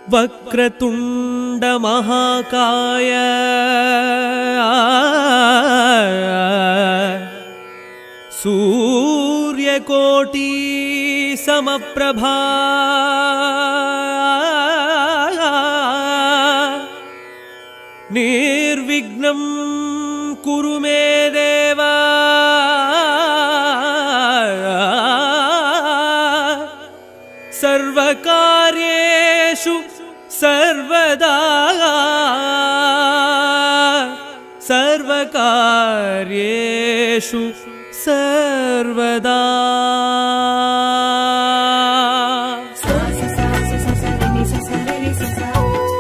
वक्रतुण्डमहाकाय सूर्यकोटि समप्रभा निर्विघ्नं कुरु मे देव सर्वकार्येषु सर्वदा सर्वकार्येषु सर्वदा sa sa sa sa sa sa re ni sa sa re ni sa sa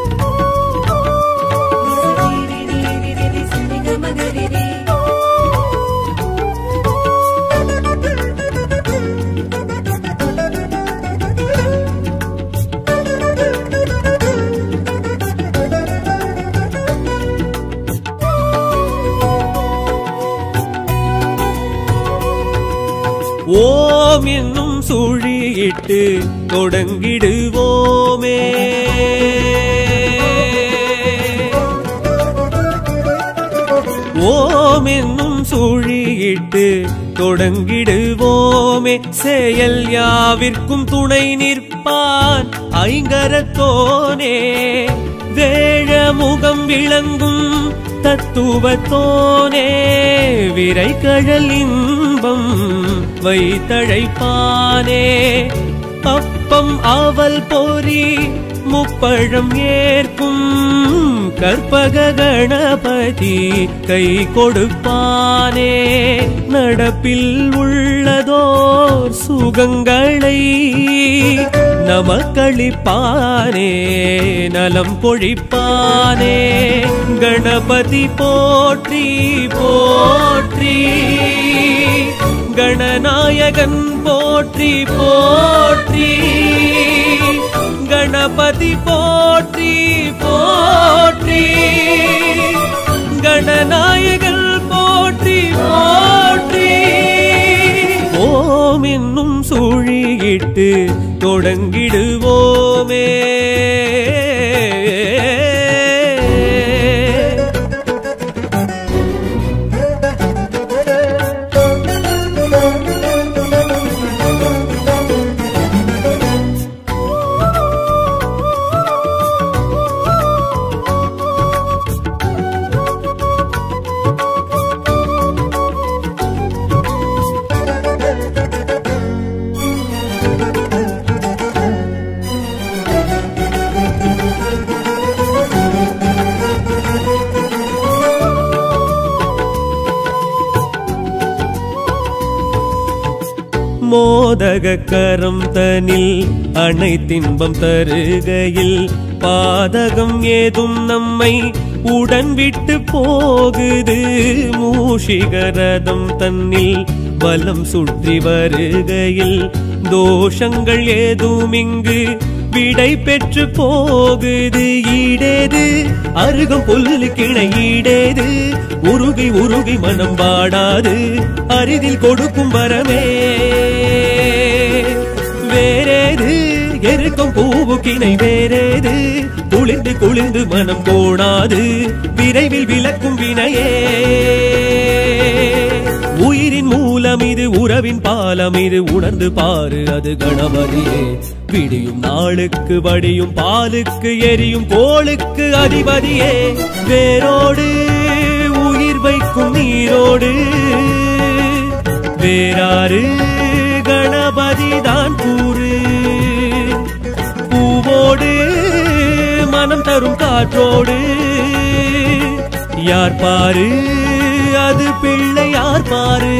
sa re re re re re re sa re ga ma ga re re ஓம் என்னும் சுழியிட்டு தொடங்கிடுவோமே ஓம் என்னும் சுழியிட்டு தொடங்கிடுவோமே செயல் யாவிற்கும் துணை நிற்பான் ஐங்கரத்தோனே வேழ முகம் விளங்கும் தத்துவத்தோனே விரை கழல் இன்பம் வைத்தழைப்பானே அப்பம் அவல் பொறி முப்பழம் ஏற்கும் கற்பக கணபதி கை கொடுப்பானே நடப்பில் உள்ளதோர் சுகங்களை நமக்களிப்பானே நலம் பொழிப்பானே கணபதி போற்றி போற்றி கணநாயகன் போற்றி போற்றி கணபதி போற்றி போற்றி கணநாயகன் போற்றி போற்றி ஓம் என்னும் சுழியிட்டு தொடங்கிடுவோமே மோதக கரம் தனில் அனைத்தின்பம் தருகையில் பாதகம் ஏதும் நம்மை உடன் விட்டு போகுது மூஷிகரதம் தன்னில் வலம் சுற்றி வருகையில் தோஷங்கள் ஏதும் இங்கு விடை பெற்று போகுது ஈடேது அருகம் புல்லு கிணை ஈடேது உருகி உருகி மனம் வாடாது அரிதில் கொடுக்கும் வரமே வேறேது எருக்கும் பூவு கிணை வேறேது குளிர்ந்து குளிர்ந்து மனம் கோணாது விரைவில் விளக்கும் வினையே உயிரின் மூலம் இது உறவின் பாலம் இது உணர்ந்து பாரு அது கணபதியே விடியும் நாளுக்கு வடியும் பாலுக்கு எரியும் கோளுக்கு அதிபதியே வேரோடு உயிர் வைக்கும் நீரோடு வேறாறு கணபதி தான் கூறு பூவோடு மனம் தரும் காற்றோடு யார் பாரு அது பிள்ளை யார் பாரு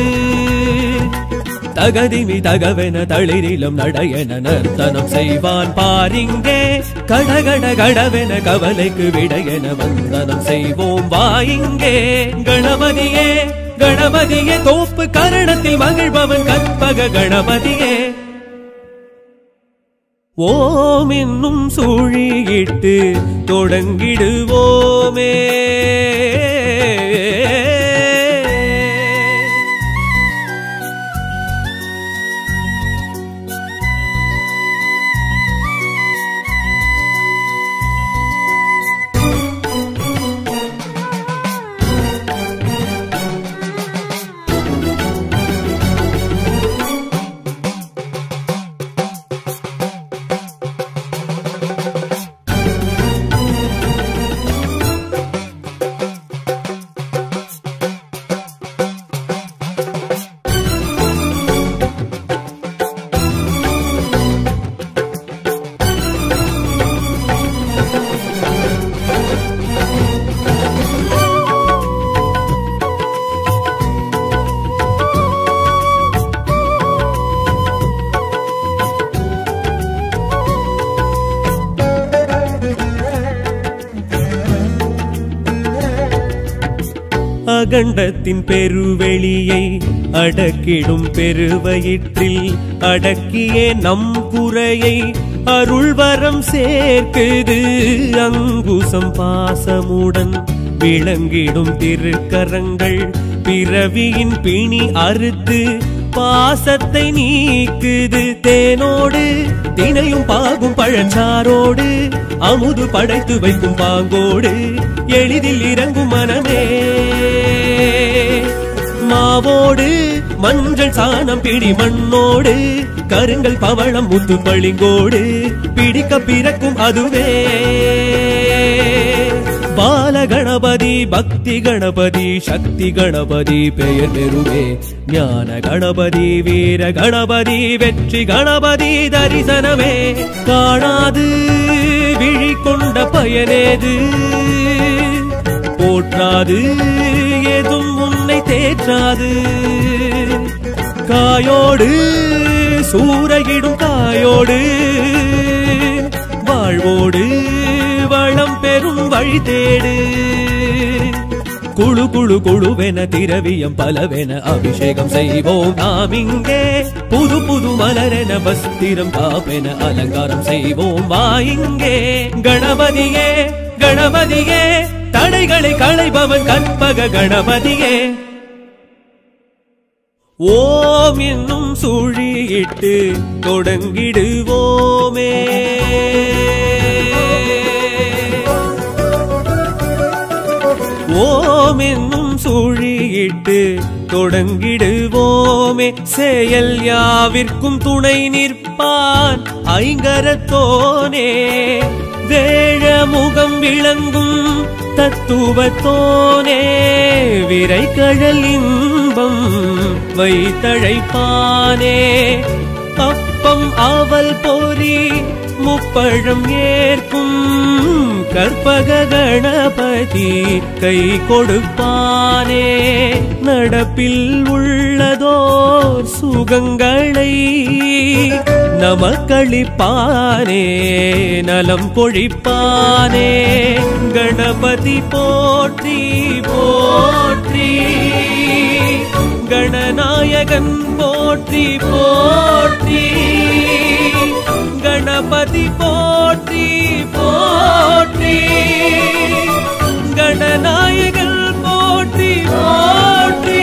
தகதிமி தகவென தளிரிலும் நடையென நர்த்தனம் செய்வான் பாரிங்கே கடகட கடவென கவலைக்கு விடையென வந்தனம் செய்வோம் வாயிங்கே கணபதியே கணபதியே தோப்பு கரணத்தில் மகிழ்பவன் கற்பக கணபதியே ஓம் என்னும் சூழியிட்டு தொடங்கிடுவோமே அகண்டத்தின் பெருவெளியை அடக்கிடும் பெருவயிற்றில் அடக்கியே நம் குறையை அருள்வரம் சேர்க்குது அங்குசம் பாசமுடன் விளங்கிடும் திருக்கரங்கள் பிறவியின் பிணி அறுத்து பாசத்தை நீக்குது தேனோடு தினையும் பாகும் பழச்சாரோடு அமுது படைத்து வைக்கும் பாங்கோடு எளிதில் இறங்கும் மனமே மாவோடு மஞ்சள் சாணம் பிடி மண்ணோடு கருங்கல் பவளம் முத்து பளிங்கோடு பிடிக்க பிறக்கும் அதுவே பால கணபதி பக்தி கணபதி சக்தி கணபதி பெயர் பெறுவே ஞான கணபதி வீர கணபதி வெற்றி கணபதி தரிசனமே காணாது விழி கொண்ட பயனேது போற்றாது எதும் உன்னை தேற்றாது காயோடு சூறையிடும் காயோடு வாழ்வோடு வளம் பெறும் வழி தேடு குழு குழு குழுவென திரவியம் பலவென அபிஷேகம் செய்வோம் நாம் இங்கே புது புது மலரென வஸ்திரம் காப்பென அலங்காரம் செய்வோம் வா இங்கே கணபதியே கணபதியே தடைகளை களைபவன் கற்பக கணபதியே ஓம் என்னும் சுழியிட்டு தொடங்கிடுவோமே ஓம் என்னும் சுழியிட்டு தொடங்கிடுவோமே செயல் யாவிற்கும் துணை நிற்பான் ஐங்கரத்தோனே வேழ முகம் விளங்கும் தத்துவத்தோனே விரை கழல் இன்பம் வைத்தழைப்பானே அப்பம் அவல் பொறி முப்பழம் ஏற்கும் கற்பக கணபதி கை கொடுப்பானே நடப்பில் உள்ளதோர் சுகங்களை நமக்களிப்பானே நலம் பொழிப்பானே கணபதி போற்றி போற்றி கணநாயகன் போற்றி போற்றி கணபதி போற்றி போற்றி கணநாயகன் போற்றி போற்றி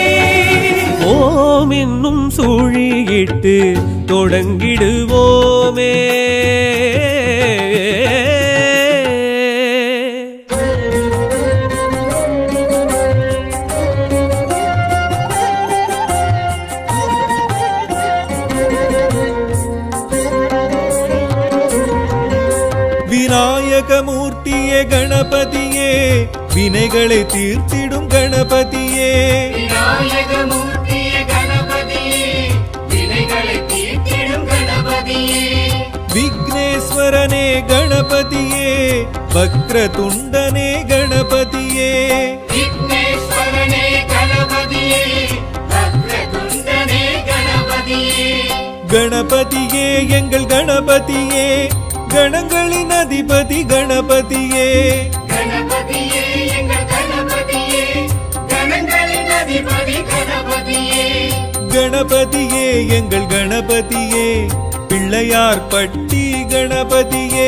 ஓம் என்னும் சூழியிட்டு தொடங்கிடுவோமே விநாயகமூர்த்தியே கணபதியே வினைகளை தீர்த்திடும் கணபதியே விநாயகமூர்த்திய கணபதியே வினைகளை தீர்த்திடும் கணபதியே விக்னேஸ்வரனே கணபதியே வக்ரதுண்டனே கணபதியே விக்னேஸ்வரனே கணபதியே வக்ரதுண்டனே கணபதியே கணபதியே எங்கள் கணபதியே கணங்களின் அதிபதி கணபதியே கணபதியே எங்கள் கணபதியே கணங்களின் அதிபதி கணபதியே கணபதியே எங்கள் கணபதியே பிள்ளையார் பட்டி கணபதியே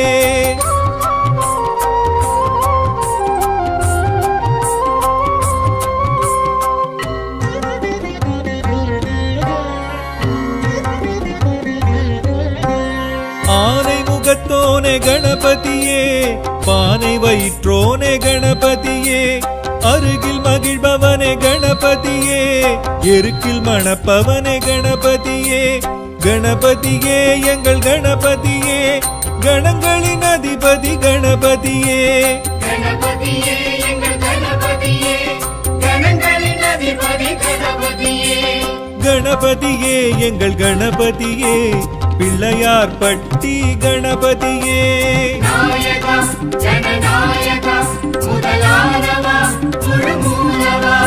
ஆனை முகத்தோனே கணபதியே பானை வயிற்றோனே கணபதியே அருகில் மகிழ்பவனே கணபதியே எருக்கில் மணப்பவனே கணபதியே கணபதியே எங்கள் கணபதியே கணங்களின் அதிபதி கணபதியே கணபதியே எங்கள் கணபதியே கணங்களின் அதிபதி கணபதியே கணபதியே எங்கள் கணபதியே பிள்ளையார் பட்டி கணபதியே நாயகா ஜனநாயகா முதலானவா முழுமூலவா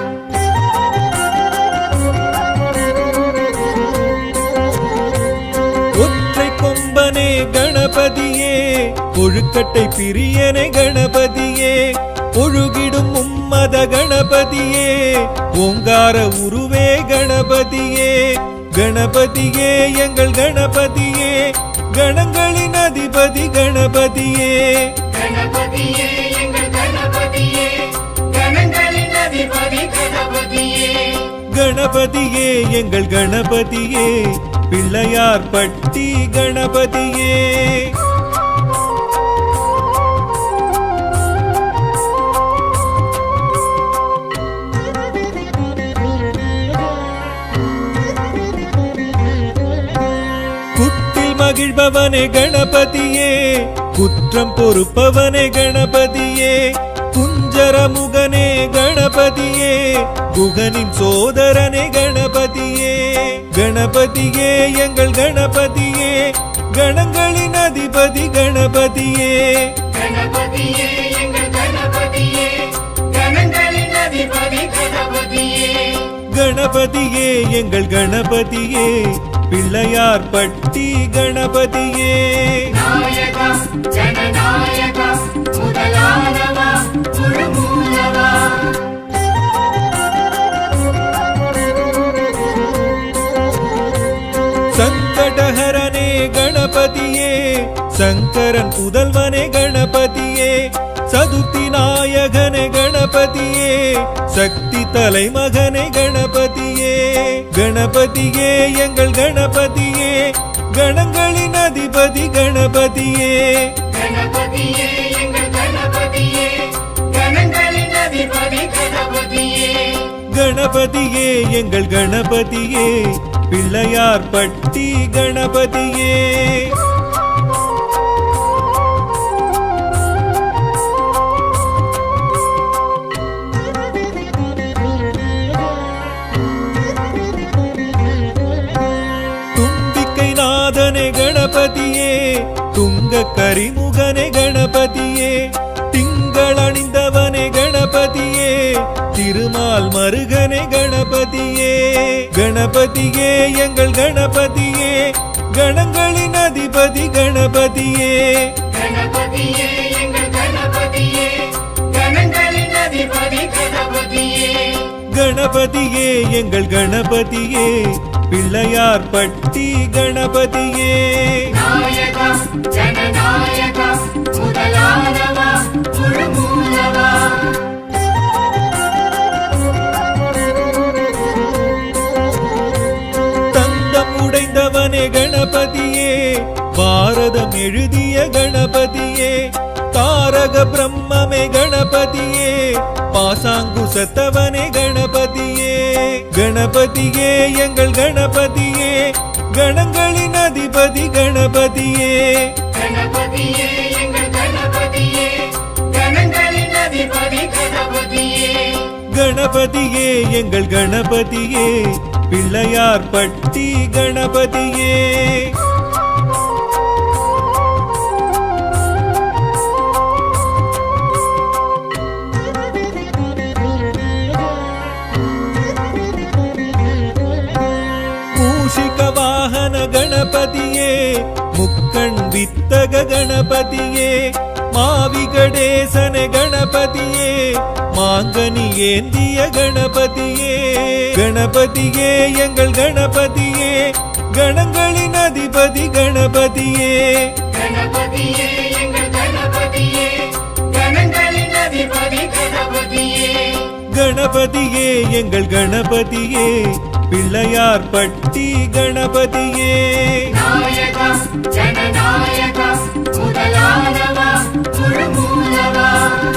ஒற்றை கொம்பனே கணபதியே கொழுக்கட்டை பிரியனே கணபதியே ஒழுகிடும் மும்ம மன்மத கணபதியே ஓங்கார உருவே கணபதியே கணபதியே எங்கள் கணபதியே கணங்களின் அதிபதி கணபதியே கணபதியே எங்கள் கணபதியே கணங்களின் அதிபதி கணபதியே கணபதியே எங்கள் கணபதியே பிள்ளையார் பட்டி கணபதியே குட்டில் மகிழ்பவனே கணபதியே குற்றம் பொறுப்பவனே கணபதியே குஞ்சரமுகனே கணபதியே குகனின் சோதரனே கணபதியே கணபதியே எங்கள் கணபதியே கணங்களின் அதிபதி கணபதியே கணபதியே எங்கள் கணபதியே கணங்களின் அதிபதி கணபதியே கணபதியே எங்கள் கணபதியே பிள்ளையார் பட்டி கணபதியே நாயகா ஜனநாயகா முதலானவா முழுமூலவா சங்கடஹரனே கணபதியே சங்கரன் புதல்வனே கணபதியே சதுர்த்தி நாயகனே கணபதியே சக்தி தலைமகனே கணபதியே கணபதியே எங்கள் கணபதியே கணங்களின் அதிபதி கணபதியே கணபதியே எங்கள் கணபதியே கணங்களின் அதிபதி கணபதியே கணபதியே எங்கள் கணபதியே பிள்ளையார் பட்டி கணபதியே தும்பிக்கை நாதனே கணபதியே துங்க கரிமுகனே கணபதியே திங்கள் அணிந்தவனே கணபதியே திருமால் மருகனே கணபதியே கணபதியே எங்கள் கணபதியே கணங்களின் அதிபதி கணபதியே கணபதியே எங்கள் கணபதியே கணங்களின் அதிபதி கணபதியே கணபதியே எங்கள் கணபதியே பிள்ளையார் பட்டி கணபதியே நாயகா ஜனநாயகா முதலானவா முழுமூலவா தந்தம் உடைந்தவனே கணபதியே பாரதம் எழுதிய கணபதியே தாரக பிரம்மமே கணபதியே பாசாங்குசத்தவனே கணபதியே கணபதியே எங்கள் கணபதியே கணங்களின் அதிபதி கணபதியே கணபதியே எங்கள் கணபதியே கணங்களின் அதிபதி கணபதியே கணபதியே எங்கள் கணபதியே பிள்ளையார் பட்டி கணபதியே மூஷிக வாகன கணபதியே முக்கண் வித்தக கணபதியே மாவிகடேசன கணபதியே மாங்கனி ஏந்திய கணபதியே கணபதியே எங்கள் கணபதியே கணங்களின் அதிபதி கணபதியே கணபதியே எங்கள் கணபதியே கணங்களின் அதிபதி கணபதியே கணபதியே எங்கள் கணபதியே பிள்ளையார் பட்டி கணபதியே நாயகா ஜனநாயகா முதலானவா முழுமூலவா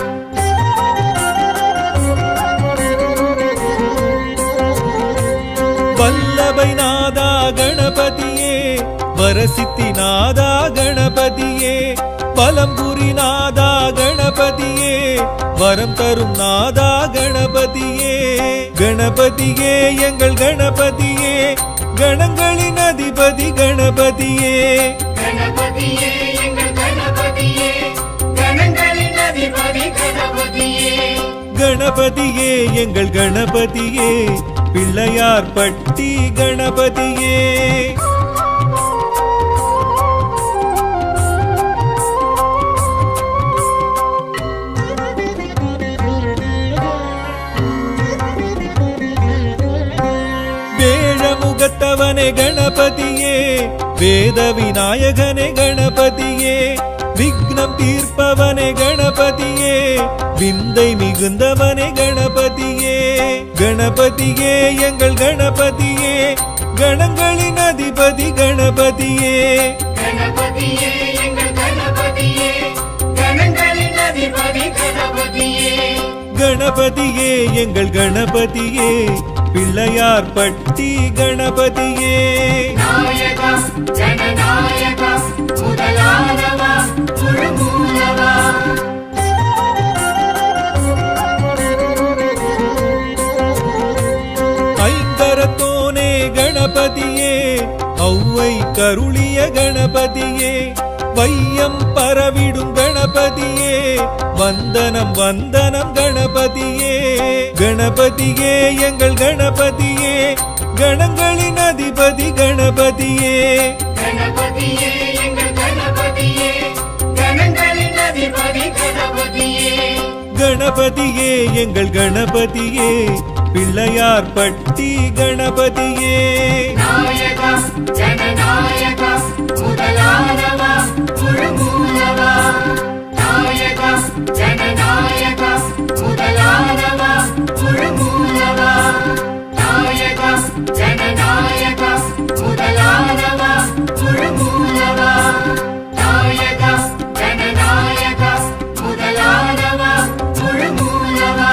வல்லபை நாதா கணபதியே வரசித்தி நாதா கணபதியே பலம்புரி நாதா கணபதியே வரம் தரும் நாதா கணபதியே கணபதியே எங்கள் கணபதியே கணங்களின் அதிபதி கணபதியே கணபதியே எங்கள் கணபதியே கணங்களின் அதிபதி கணபதியே கணபதியே எங்கள் கணபதியே பிள்ளையார் பட்டி கணபதியே ஆறுமுகத்தவனே கணபதியே வேத விநாயகனே கணபதியே விக்னம் தீர்ப்பவனே கணபதியே விந்தை மிகுந்தவனே கணபதியே கணபதியே எங்கள் கணபதியே கணங்களின் அதிபதி கணபதியே கணபதியே எங்கள் கணபதியே கணங்களின் அதிபதி கணபதியே கணபதியே எங்கள் கணபதியே பிள்ளையார் பட்டி கணபதியே நாயகா ஜனநாயகா முதலானவா முழுமூலவா ஐங்கரத்தோனே கணபதியே ஔவை கருளிய கணபதியே வையம் பரவிடும் கணபதியே வந்தனம் வந்தனம் கணபதியே கணபதியே எங்கள் கணபதியே கணங்களின் அதிபதி கணபதியே கணபதியே எங்கள் கணபதியே கணங்களின் அதிபதி கணபதியே கணபதியே எங்கள் கணபதியே பிள்ளையார் பட்டி கணபதியே நாயகா ஜனநாயகா முதலானவா முழுமூலவா நாயகா ஜனநாயகா முதலானவா முழுமூலவா நாயகா ஜனநாயகா முதலானவா முழுமூலவா நாயகா ஜனநாயகா முதலானவா முழுமூலவா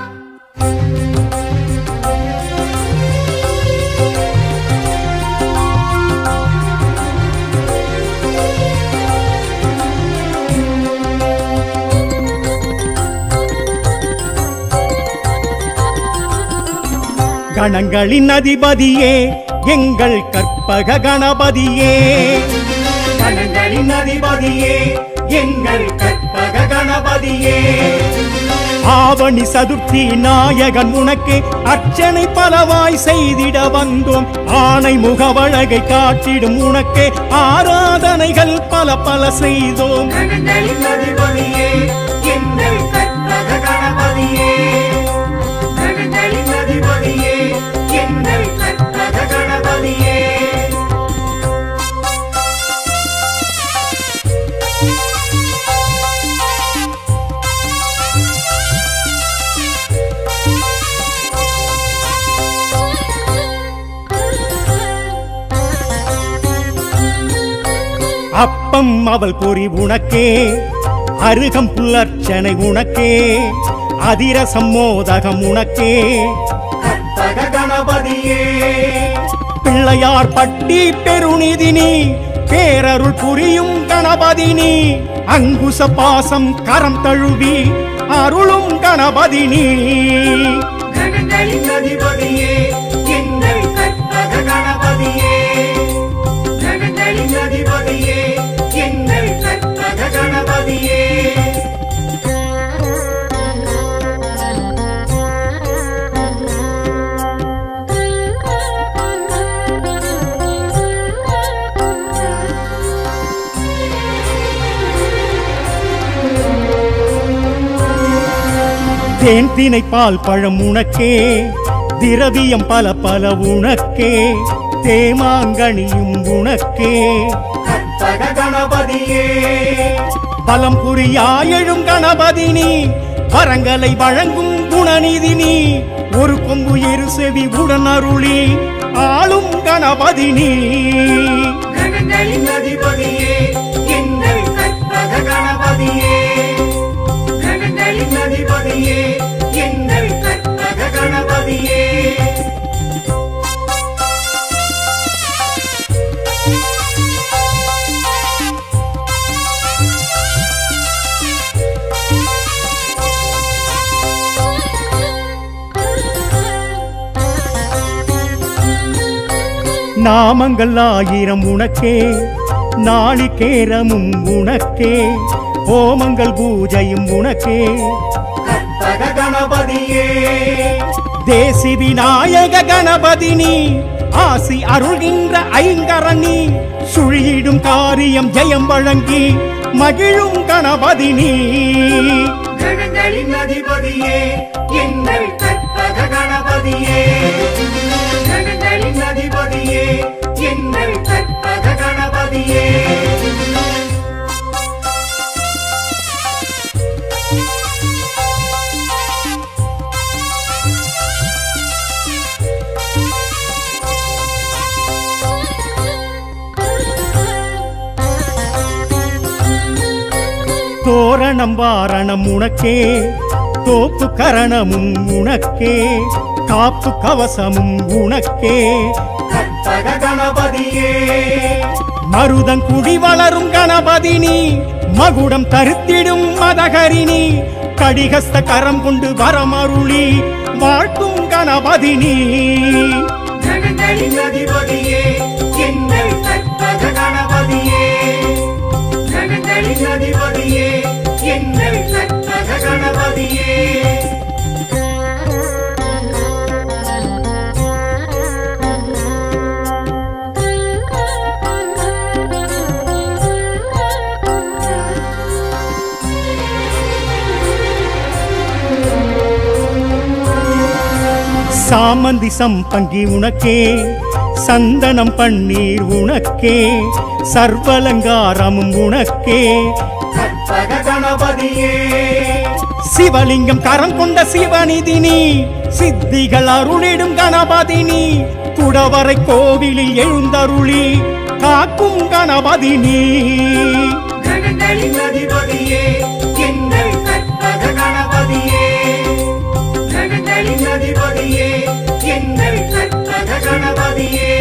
கணங்களின் அதிபதியே எங்கள் கற்பக கணபதியே கணங்களின் அதிபதியே எங்கள் கற்பக கணபதியே ஆவணி சதுர்த்தி நாயகன் உனக்கு அர்ச்சனை பலவாய் செய்திட வந்தோம் ஆணை முகவழகை காட்டிடும் உனக்கு ஆராதனைகள் பல பல செய்தோம் கணங்களின் அதிபதியே எங்கள் கற்பக கணபதியே கணங்களின் அதிபதியே எங்கள் கற்பக கணபதியே அப்பம் அவள் பொறி உனக்கே அருகம் புல்லர்ச்சனை உனக்கே அதிரசம் மோதகம் உனக்கே கற்பக கணபதியே பிள்ளையார் பட்டி பெருநிதினி பேரருள் புரியும் கணபதினி அங்குச பாசம் கரம் தழுவி அருளும் கணபதினி கணங்களின் அதிபதியே எங்கள் கற்பக கணபதியே கணங்களின் அதிபதியே எங்கள் கற்பக கணபதியே தேன் தினை பால் பழம் உனக்கே திரவியம் பல பல உனக்கே தேமாங்கனியும் உனக்கே கற்பக கணபதியே பலம் புரியாயெழும் கணபதினி வரங்களை வழங்கும் குணநிதினி ஒரு கொம்பு எரு செவி உடன் அருளி ஆளும் கணபதினி கணங்களின் அதிபதியே எங்கள் கற்பக கணபதியே கணங்களின் அதிபதியே எங்கள் கற்பக கணபதியே நாமங்கள் ஆயிரம் உனக்கே நாளிகேரமும் உனக்கே ஹோமங்கள் பூஜையும் உனக்கே கற்பக கணபதியே தேசி விநாயக கணபதினி ஆசி அருள்கின்ற ஐங்கரணி சுழியிடும் காரியம் ஜெயம் வழங்கி மகிழும் கணபதினி கணங்களின் அதிபதியே எங்கள் கற்பக கணபதியே கணங்களின் அதிபதியே தோரணம் வாரணம் உனக்கே தோப்பு கரணமும் உனக்கே காப்பு கவசமும் உனக்கே கற்பக கணபதியே மருதங்குடி வளரும் கணபதி நீ மகுடம் தருத்திடும் மதகரிணி கடிகஸ்த கரம் கொண்டு வரமருளி வாழ்த்தும் கணபதி நீ கணங்களின் அதிபதியே எங்கள் கற்பக கணபதியே கணங்களின் அதிபதியே எங்கள் கற்பக கணபதியே சாமந்தி சம்பங்கி உனக்கே சந்தனம் பன்னீர் உனக்கே சர்வலங்காரமும் உனக்கே கற்பக கணபதியே சிவலிங்கம் கரம் கொண்ட சிவநிதினி சித்திகள் அருளிடும் கணபதினி குடவரை கோவிலில் எழுந்தருளி காக்கும் கணபதினி கணங்களின் அதிபதியே எங்கள் கற்பக கணபதியே கணங்களின் அதிபதியே எங்கள் கற்பக கணபதியே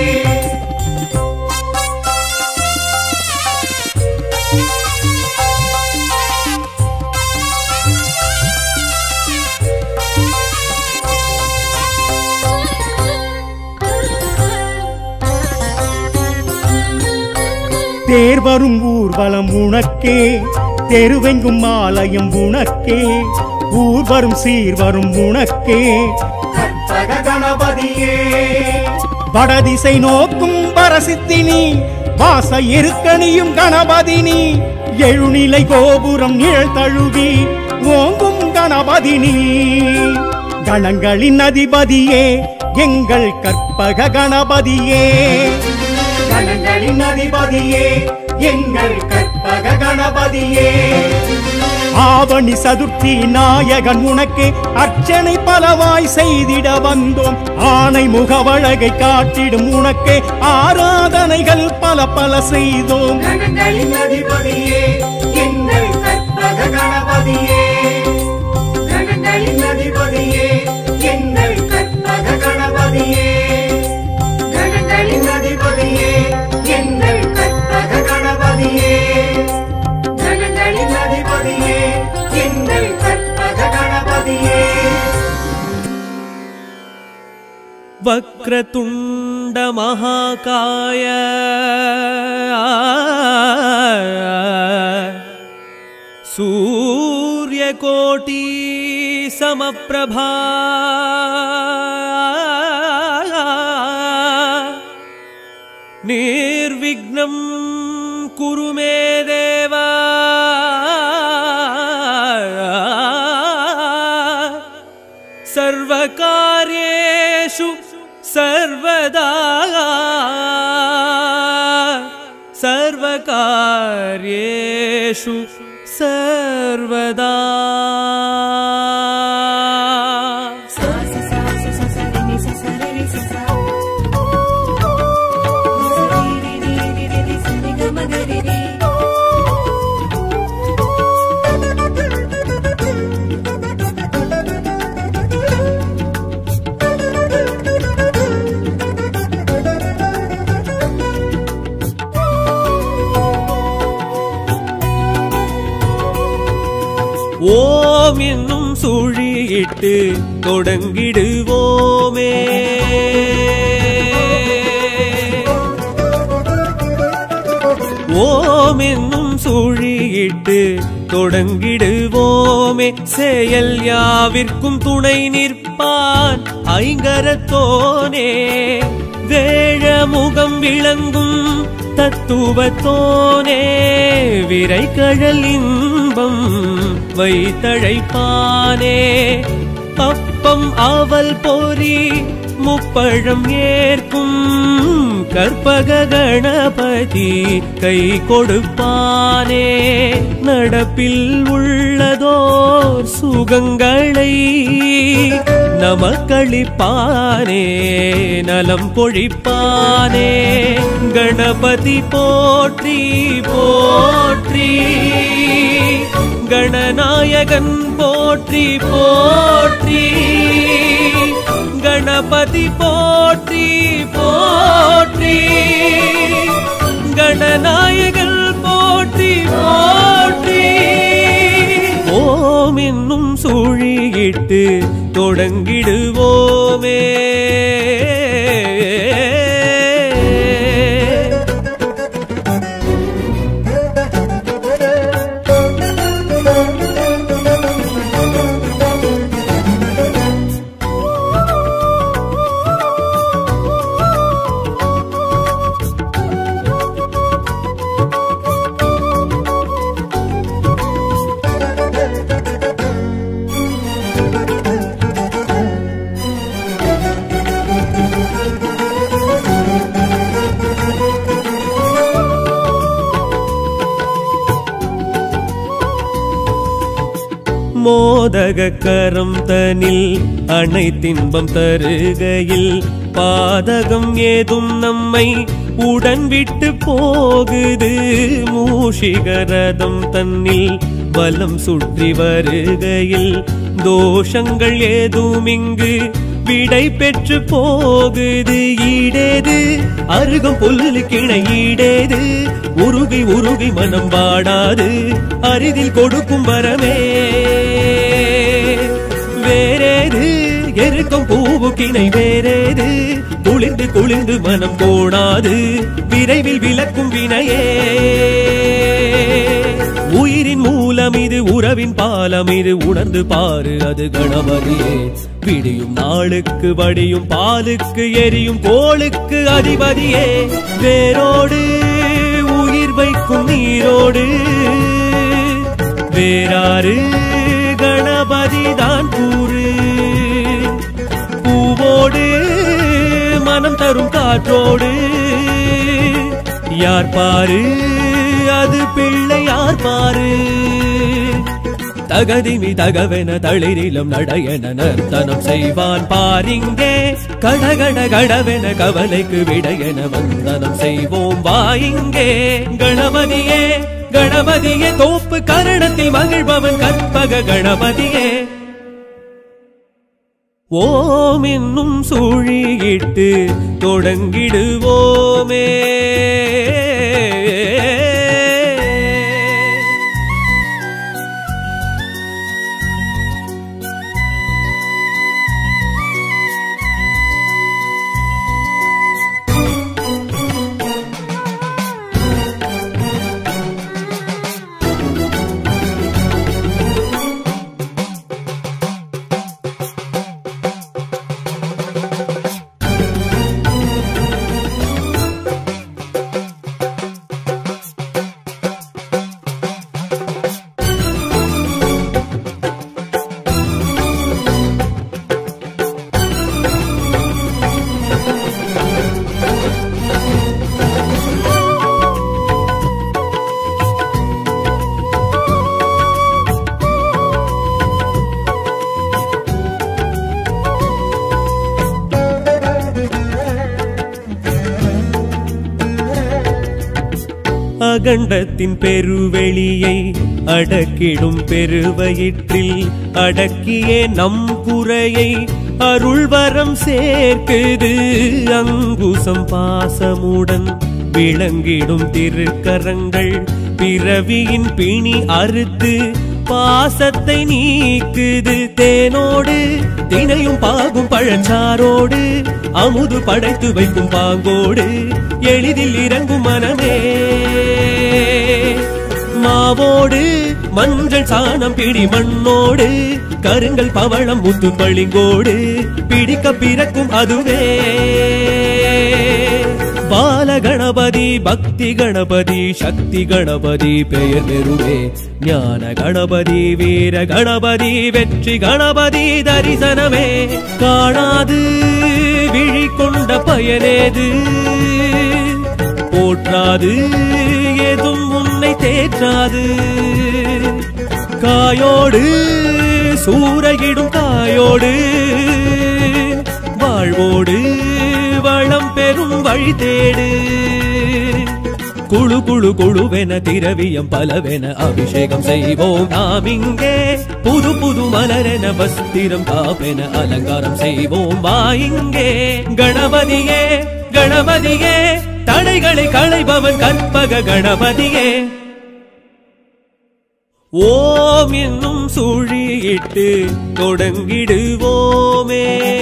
தேர் வரும் ஊர்வலம் உனக்கே தெருவெங்கும் ஆலயம் உனக்கே ஊர் வரும் சீர் வரும் உனக்கே கற்பக கணபதியே வடதிசை நோக்கும் பரசித்தினி வாச இருக்கணியும் கணபதினி எழுநிலை கோபுரம் நிழல் தழுவி ஓங்கும் கணபதினி கணங்களின் அதிபதியே எங்கள் கற்பக கணபதியே கணங்களின் அதிபதியே எங்கள் கற்பக கணபதியே ஆவணி சதுர்த்தி நாயகன் உனக்கு அர்ச்சனை பலவாய் செய்திட வந்தோம் ஆனை முகவழகை காட்டிடும் உனக்கு ஆராதனைகள் பல பல செய்தோம் கணங்களின் அதிபதியே எங்கள் கற்பக கணபதியே கணங்களின் அதிபதியே எங்கள் கற்பக கணபதியே கணங்களின் அதிபதியே எங்கள் கற்பக கணபதியே கணங்களின் அதிபதியே எங்கள் கற்பக கணபதியே वक्रतुण्ड महाकाय सूर्यकोटि समप्रभा निर्विघ्नं कुरु मे देव सर्वकार्येषु सर्वदा सर्वकार्येषु सर्वदा sa sa sa sa sa sa re ni sa sa re ni sa sa sa re re re re re re sa re ga ma ga re re ஓம் என்னும் சுழியிட்டு தொடங்கிடுவோமே ஓம் என்னும் சுழியிட்டு தொடங்கிடுவோமே செயல் யாவிற்கும் துணை நிற்பான் ஐங்கரத்தோனே வேழ முகம் விளங்கும் தத்துவத்தோனே விரைகழல் இன்பம் வைத்தழைப்பானே அப்பம் அவல் பொறி முப்பழம் ஏற்கும் கற்பக கணபதி கை கொடுப்பானே நடப்பில் உள்ளதோர் சுகங்களை நமக்களிப்பானே நலம் பொழிப்பானே கணபதி போற்றி போற்றி கணநாயகன் போற்றி போற்றி கணபதி போற்றி போற்றி கணநாயகன் போற்றி போற்றி ஓம் என்னும் சூழியிட்டு தொடங்கிடுவோமே மோதக கரம் தனில் அணை தின்பம் தருகையில் பாதகம் ஏதும் நம்மை உடன் விட்டு போகுது மூஷிகரதம் தன்னில் பலம் சுற்றி வருகையில் தோஷங்கள் ஏதும் இங்கு விடை பெற்று போகுது ஈடேது அருகம் புல்லு கிணை ஈடேது உருகி உருகி மனம் வாடாது அரிதில் கொடுக்கும் வரமே வேறேது எருக்கும் பூவு கிணை வேறேது குளிர்ந்து குளிர்ந்து மனம் கோணாது விரைவில் விளக்கும் வினையே உயிரின் மூலம் இது உறவின் பாலம் இது உணர்ந்து பாரு அது கணபதியே விடியும் நாளுக்கு வடியும் பாலுக்கு எரியும் கோளுக்கு அதிபதியே வேரோடு உயிர் வைக்கும் நீரோடு வேறாறு கணபதி தான் கூறு பூவோடு மனம் தரும் காற்றோடு யார் பாரு அது பிள்ளை யார் பாரு தகதிமி தகவென தளிரிலும் நடையென நர்த்தனம் செய்வான் பாரிங்கே கடகட கடவென கவலைக்கு விடையென வந்தனம் செய்வோம் வாயிங்கே கணபதியே கணபதியே தோப்பு கரணத்தில் மகிழ்பவன் கற்பக கணபதியே ஓம் என்னும் சூழியிட்டு தொடங்கிடுவோமே அகண்டத்தின் பெருவெளியை அடக்கிடும் பெருவயிற்றில் அடக்கியே நம் குறையை அருள்வரம் சேர்க்குது அங்குசம் பாசமுடன் விளங்கிடும் திருக்கரங்கள் பிறவியின் பிணி அறுத்து பாசத்தை நீக்குது தேனோடு தினையும் பாகும் பழச்சாரோடு அமுது படைத்து வைக்கும் பாங்கோடு எளிதில் இறங்கும் மனமே மாவோடு மஞ்சள் சாணம் பிடி மண்ணோடு கருங்கல் பவளம் முத்து பளிங்கோடு பிடிக்க பிறக்கும் அதுவே பால கணபதி பக்தி கணபதி சக்தி கணபதி பெயர் பெறுவே ஞான கணபதி வீர கணபதி வெற்றி கணபதி தரிசனமே காணாது விழி கொண்ட பயனேது போற்றாது எதும் உன்னை தேற்றாது காயோடு சூறையிடும் தாயோடு வாழ்வோடு வளம் பெறும் வழி தேடு குழு குழு குழுவென திரவியம் பலவென அபிஷேகம் செய்வோம் நாம் இங்கே புது புது மலரென வஸ்திரம் காப்பென அலங்காரம் செய்வோம் வா இங்கே கணபதியே கணபதியே தடைகளை களைபவன் கற்பக கணபதியே ஓம் என்னும் சுழியிட்டு தொடங்கிடுவோமே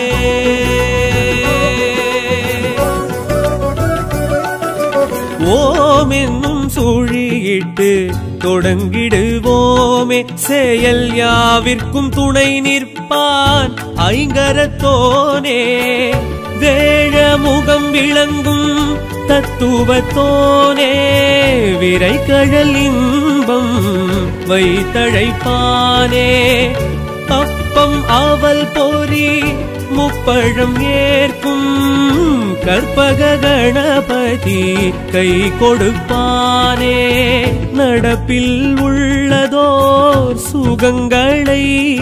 ஓம் என்னும் சுழியிட்டு தொடங்கிடுவோமே செயல் யாவிற்கும் துணை நிற்பான் ஐங்கரத்தோனே வேழ முகம் விளங்கும் தத்துவத்தோனே விரை கழல் இன்பம் வைத்தழைப்பானே அப்பம் அவல் பொறி முப்பழம் ஏற்கும் கற்பக கணபதி கை கொடுப்பானே நடப்பில் உள்ளதோர் சுகங்களை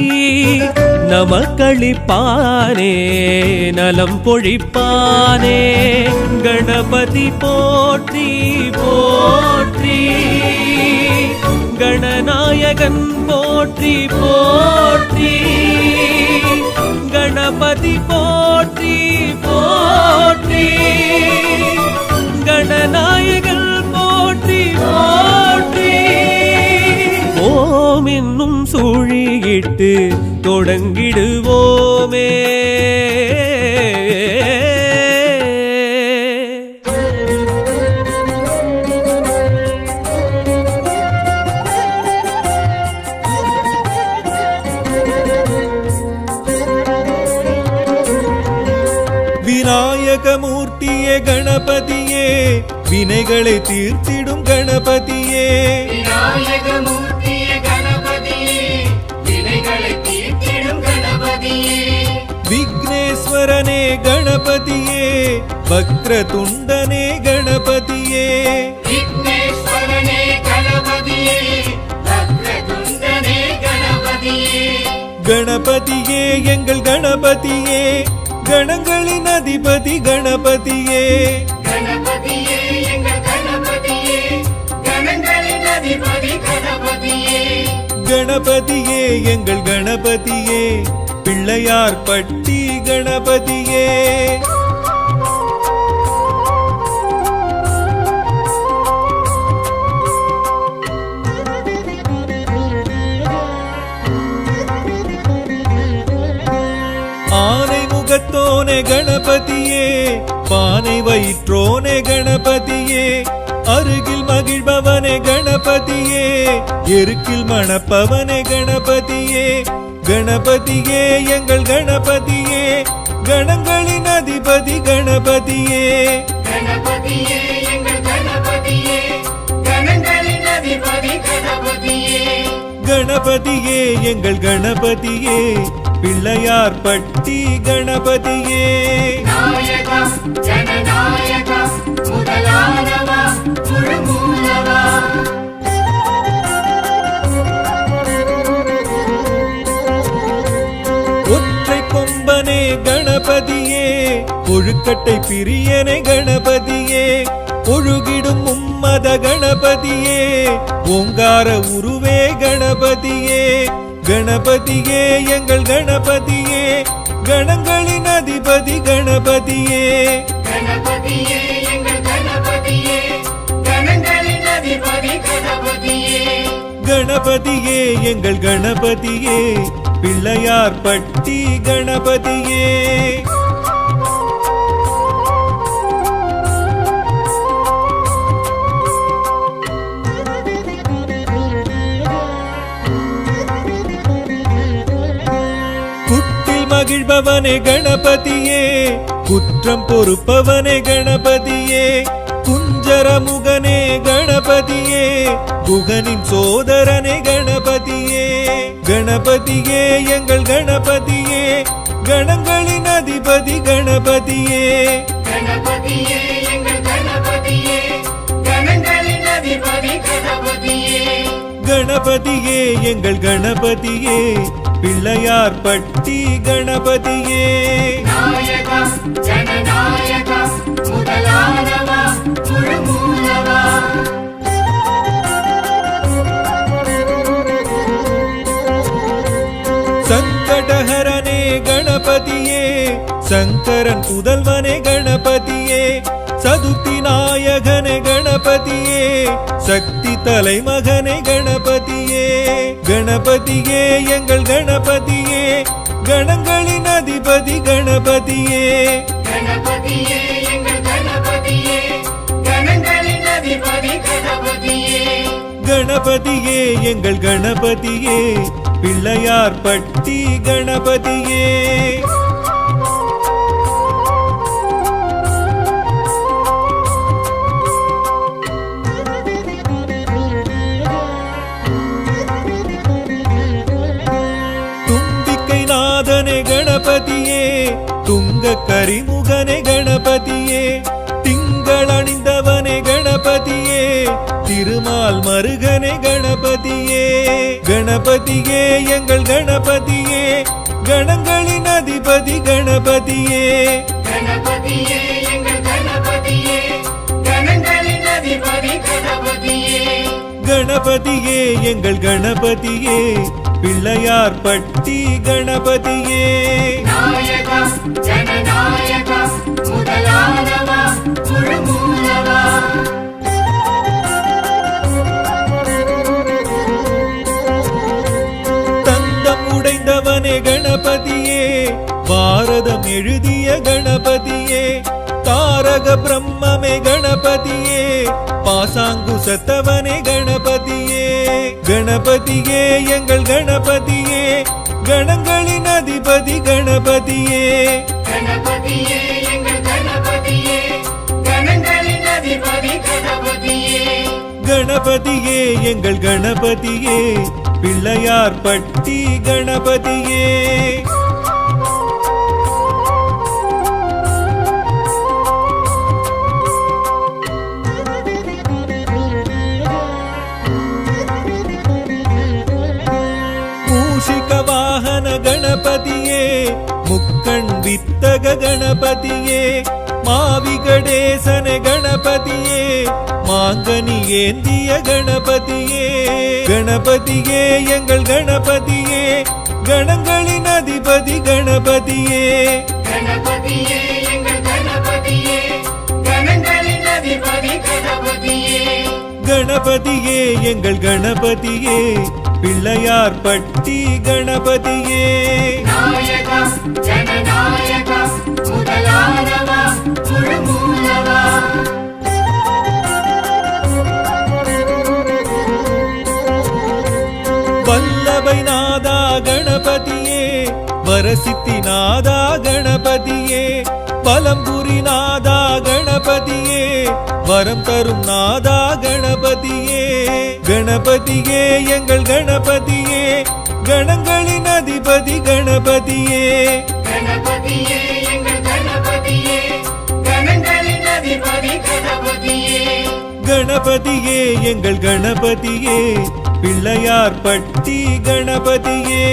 நமக்களிப்பானே நலம் பொழிப்பானே கணபதி போற்றி போற்றி கணநாயகன் போற்றி போற்றி கணபதி போற்றி போற்றி கணநாயகன் போற்றி போற்றி ஓம் என்னும் சூழியிட்டு தொடங்கிடுவோமே விநாயகமூர்த்தியே கணபதியே வினைகளை தீர்த்திடும் கணபதியே விநாயகமூர்த்திய கணபதியே வினைகளை தீர்த்திடும் கணபதியே விக்னேஸ்வரனே கணபதியே வக்ரதுண்டனே கணபதியே விக்னேஸ்வரனே கணபதியே வக்ரதுண்டனே கணபதியே கணபதியே எங்கள் கணபதியே கணங்களின் அதிபதி கணபதியே கணபதியே எங்கள் கணபதியே கணங்களின் அதிபதி கணபதியே கணபதியே எங்கள் கணபதியே பிள்ளையார் பட்டி கணபதியே ஆனை முகத்தோனே கணபதியே பானை வயிற்றோனே கணபதியே அருகில் மகிழ்பவனே கணபதியே எருக்கில் மணப்பவனே கணபதியே கணபதியே எங்கள் கணபதியே கணங்களின் அதிபதி கணபதியே கணபதியே எங்கள் கணபதியே கணங்களின் அதிபதி கணபதியே கணபதியே எங்கள் கணபதியே பிள்ளையார் பட்டி கணபதியே நாயகா ஜனநாயகா முதலானவா முழுமூலவா ஒற்றை கொம்பனே கணபதியே கொழுக்கட்டை பிரியனே கணபதியே ஒழுகிடும் மும்மத கணபதியே ஓங்கார உருவே கணபதியே கணபதியே எங்கள் கணபதியே கணங்களின் அதிபதி கணபதியே கணபதியே எங்கள் கணபதியே கணங்களின் அதிபதி கணபதியே கணபதியே எங்கள் கணபதியே பிள்ளையார் பட்டி கணபதியே குட்டில் மகிழ்பவனே கணபதியே குற்றம் பொறுப்பவனே கணபதியே குஞ்சரமுகனே கணபதியே குகனின் சோதரனே கணபதியே கணபதியே எங்கள் கணபதியே கணங்களின் அதிபதி கணபதியே கணபதியே எங்கள் கணபதியே கணங்களின் அதிபதி கணபதியே கணபதியே எங்கள் கணபதியே பிள்ளையார் பட்டி கணபதியே நாயகா ஜனநாயகா முதலானவா முழுமூலவா புதல்வனே கணபதியே சதுர்த்தி நாயகனே கணபதியே சக்தி தலைமகனே கணபதியே கணபதியே எங்கள் கணபதியே கணங்களின் அதிபதி கணபதியே கணபதியே எங்கள் கணபதியே கணங்களின் அதிபதி கணபதியே கணபதியே எங்கள் கணபதியே பிள்ளையார் பட்டி கணபதியே தும்பிக்கை நாதனே கணபதியே துங்க கரிமுகனே கணபதியே திங்கள் அணிந்தவனே கணபதியே திருமால் மருகனே கணபதியே கணபதியே எங்கள் கணபதியே கணங்களின் அதிபதி கணபதியே கணபதியே எங்கள் கணபதியே கணங்களின் அதிபதி கணபதியே கணபதியே எங்கள் கணபதியே பிள்ளையார் பட்டி கணபதியே நாயகா ஜனநாயகா முதலானவா முழுமூலவா தந்தம் உடைந்தவனே கணபதியே பாரதம் எழுதிய கணபதியே தாரக பிரம்மமே கணபதியே பாசாங்குசத்தவனே கணபதியே கணபதியே எங்கள் கணபதியே கணங்களின் அதிபதி கணபதியே கணபதியே எங்கள் கணபதியே கணங்களின் அதிபதி கணபதியே கணபதியே எங்கள் கணபதியே பிள்ளையார் பட்டி கணபதியே மூஷிக வாகன கணபதியே முக்கண் வித்தக கணபதியே மாவிகடேசன கணபதியே மாங்கனி ஏந்திய கணபதியே கணபதியே எங்கள் கணபதியே கணங்களின் அதிபதி கணபதியே கணபதியே எங்கள் கணபதியே கணங்களின் அதிபதி கணபதியே கணபதியே எங்கள் கணபதியே பிள்ளையார் பட்டி கணபதியே நாயகா ஜனநாயகா முதலானவா முழுமூலவா வல்லபை நாதா கணபதியே வரசித்தி நாதா கணபதியே பலம்புரி நாதா கணபதியே வரம் தரும் நாதா கணபதியே கணபதியே எங்கள் கணபதியே கணங்களின் அதிபதி கணபதியே கணபதியே எங்கள் கணபதியே கணங்களின் அதிபதி கணபதியே கணபதியே எங்கள் கணபதியே பிள்ளையார் பட்டி கணபதியே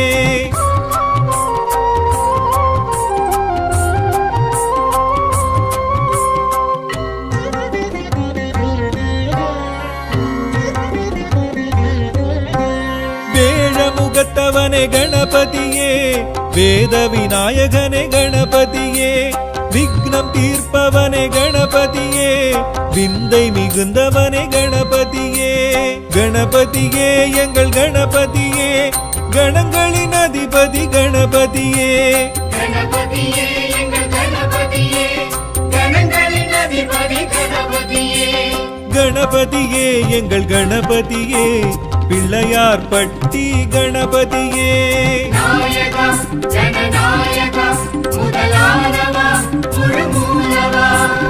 வேழமுகத்தவனே கணபதியே வேத விநாயகனே கணபதியே விக்னம் தீர்ப்பவனே கணபதியே விந்தை மிகுந்தவனே கணபதியே கணபதியே எங்கள் கணபதியே கணங்களின் அதிபதி கணபதியே கணபதியே எங்கள் கணபதியே கணங்களின் அதிபதி கணபதியே கணபதியே எங்கள் கணபதியே பிள்ளையார் பட்டி கணபதியே நாயகா ஜனநாயகா முதலானவா முழுமூலவா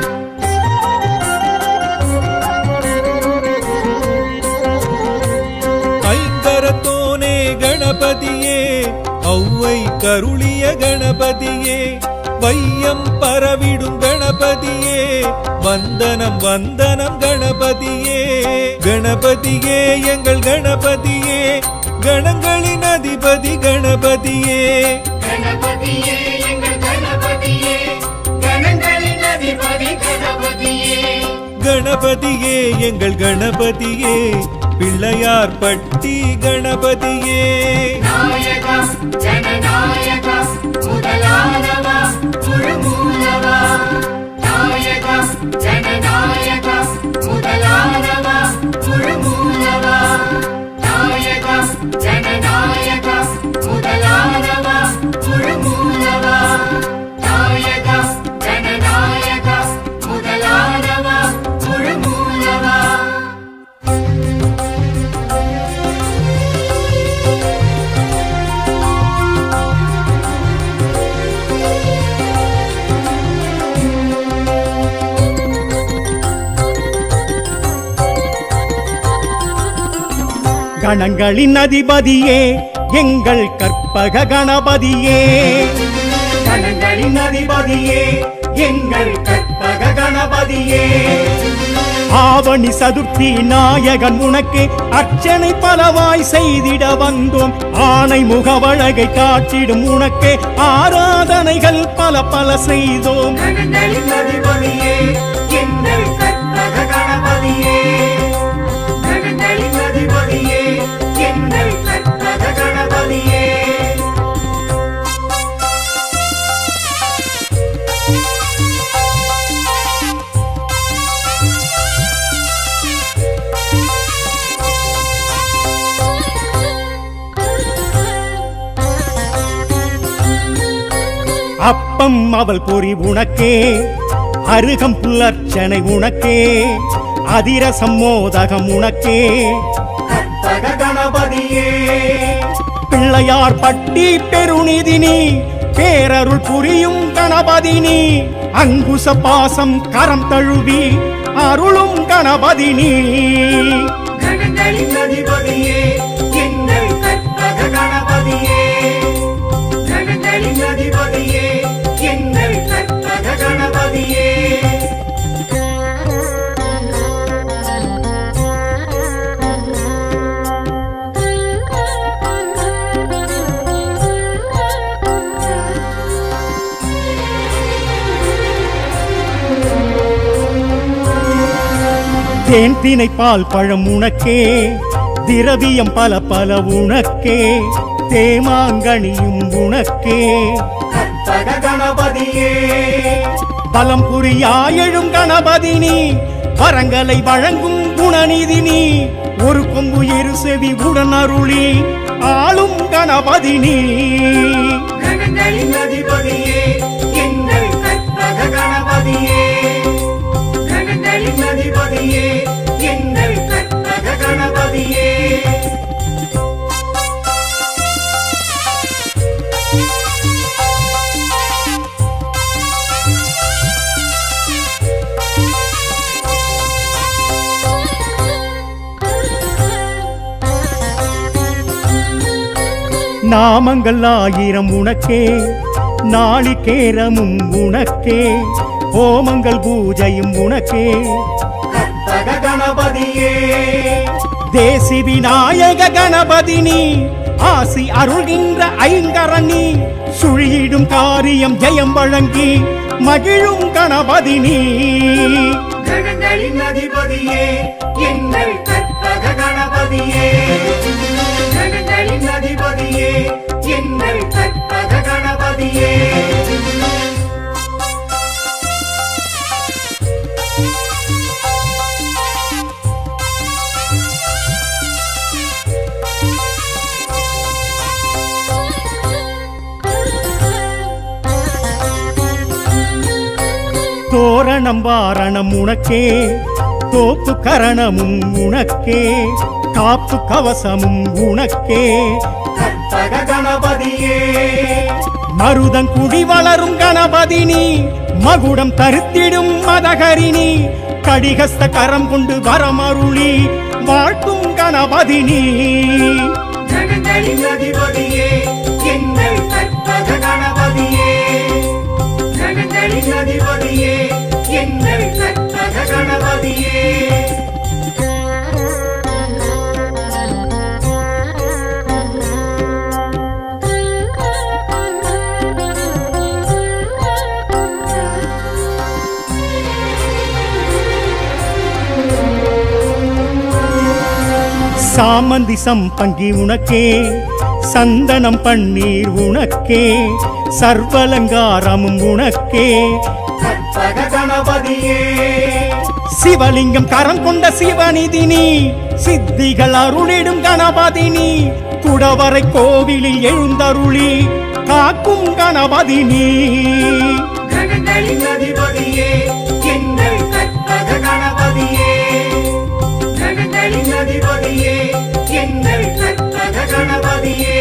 ஐங்கரத்தோனே கணபதியே ஔவை கருளிய கணபதியே வையம் பரவிடும் கணபதியே வந்தனம் வந்தனம் கணபதியே கணபதியே எங்கள் கணபதியே கணங்களின் அதிபதி கணபதியே கணபதியே எங்கள் கணபதியே கணங்களின் அதிபதி கணபதியே கணபதியே எங்கள் கணபதியே பிள்ளையார் பட்டி கணபதியே நாயகா ஜனநாயகா முதலானவா முழுமூலவா கணங்களின் அதிபதியே எங்கள் கற்பக கணபதியே கணங்களின் அதிபதியே எங்கள் கற்பக கணபதியே ஆவணி சதுர்த்தி நாயகன் உனக்கு அர்ச்சனை பலவாய் செய்திட வந்தோம் ஆணை முகவழகை காட்டிடும் உனக்கு ஆராதனைகள் பல பல செய்தோம் கணங்களின் அதிபதியே எங்கள் கற்பக கணபதியே கணங்களின் அதிபதியே எங்கள் கற்பக கணபதியே அப்பம் அவள் பொறி உனக்கே அருகம் புல்லர்ச்சனை உனக்கே அதிரசம் மோதகம் உனக்கே கற்பக கணபதியே பிள்ளையார் பட்டி பெருநிதினி பேரருள் புரியும் கணபதினி அங்குச பாசம் கரம் தழுவி அருளும் கணபதினி கணங்களின் அதிபதியே எங்கள் கற்பக கணபதியே கணங்களின் அதிபதியே எங்கள் கற்பக கணபதியே தேன் தினை பால் பழம் உனக்கே திரவியம் பல பல உனக்கே தேமாங்கனியும் உனக்கே கற்பக கணபதியே பலம் புரியாயெழும் கணபதினி வரங்களை வழங்கும் குணநிதினி ஒரு கொம்பு இரு செவி உடன் அருளி ஆளும் கணபதினி கணங்களின் அதிபதியே எங்கள் கற்பக கணபதியே கணங்களின் அதிபதியே எங்கள் கற்பக கணபதியே நாமங்கள் ஆயிரம் உனக்கே நாளிகேரமும் உனக்கே ஹோமங்கள் பூஜையும் உனக்கே கற்பக கணபதியே தேசி விநாயக கணபதினி ஆசி அருள்கின்ற ஐங்கரணி சுழியிடும் காரியம் ஜெயம் வழங்கி மகிழும் கணபதினி கணங்களின் அதிபதியே எங்கள் கற்பக கணபதியே கணங்களின் அதிபதியே எங்கள் கற்பக கணபதியே தோரணம் வாரணம் உனக்கே தோப்பு கரணமும் உனக்கே காப்பு கவசமும் உனக்கே கற்பக கணபதியே மருதங்குடி வளரும் கணபதினி மகுடம் தருத்திடும் மதகரிணி கடிகஸ்த கரம் கொண்டு வரமருளி வாழ்த்தும் கணபதினி கணங்களின் அதிபதியே எங்கள் கற்பக கணபதியே கணங்களின் அதிபதியே எங்கள் கற்பக கணபதியே சாமந்தி சம்பங்கி உனக்கே சந்தனம் பன்னீர் உனக்கே சர்வலங்காரமும் உனக்கே கற்பக கணபதியே சிவலிங்கம் கரம் கொண்ட சிவநிதினி சித்திகள் அருளிடும் கணபதினி குடவரை கோவிலில் எழுந்தருளி காக்கும் கணபதினி கணங்களின் அதிபதியே எங்கள் கற்பக கணபதியே கணங்களின் அதிபதியே எங்கள் கற்பக கணபதியே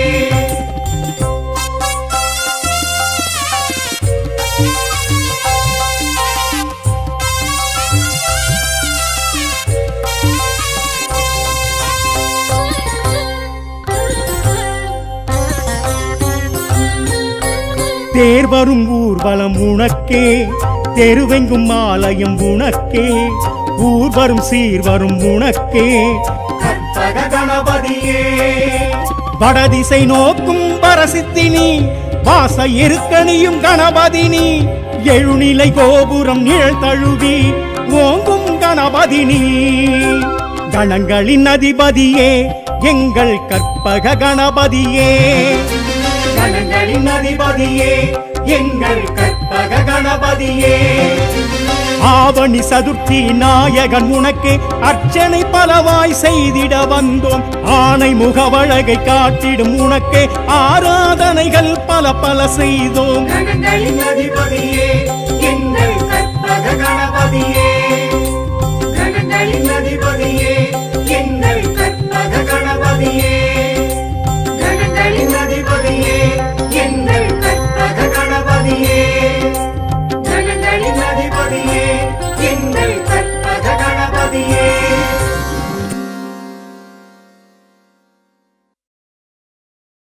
தேர் வரும் ஊர்வலம் உனக்கே தெருவெங்கும் ஆலயம் உனக்கே ஊர் வரும் சீர் வரும் உனக்கே கற்பக கணபதியே வடதிசை நோக்கும் பரசித்தினி வாச இருக்கணியும் கணபதினி எழுநிலை கோபுரம் நிழல் தழுவி ஓங்கும் கணபதினி கணங்களின் அதிபதியே எங்கள் கற்பக கணபதியே கணங்களின் அதிபதியே எங்கள் கற்பக கணபதியே ஆவணி சதுர்த்தி நாயகன் உனக்கு அர்ச்சனை பலவாய் செய்திட வந்தோம் ஆணை முகவழகை காட்டிடும் உனக்கு ஆராதனைகள் பல பல செய்தோம் கணங்களின் அதிபதியே எங்கள் கற்பக கணபதியே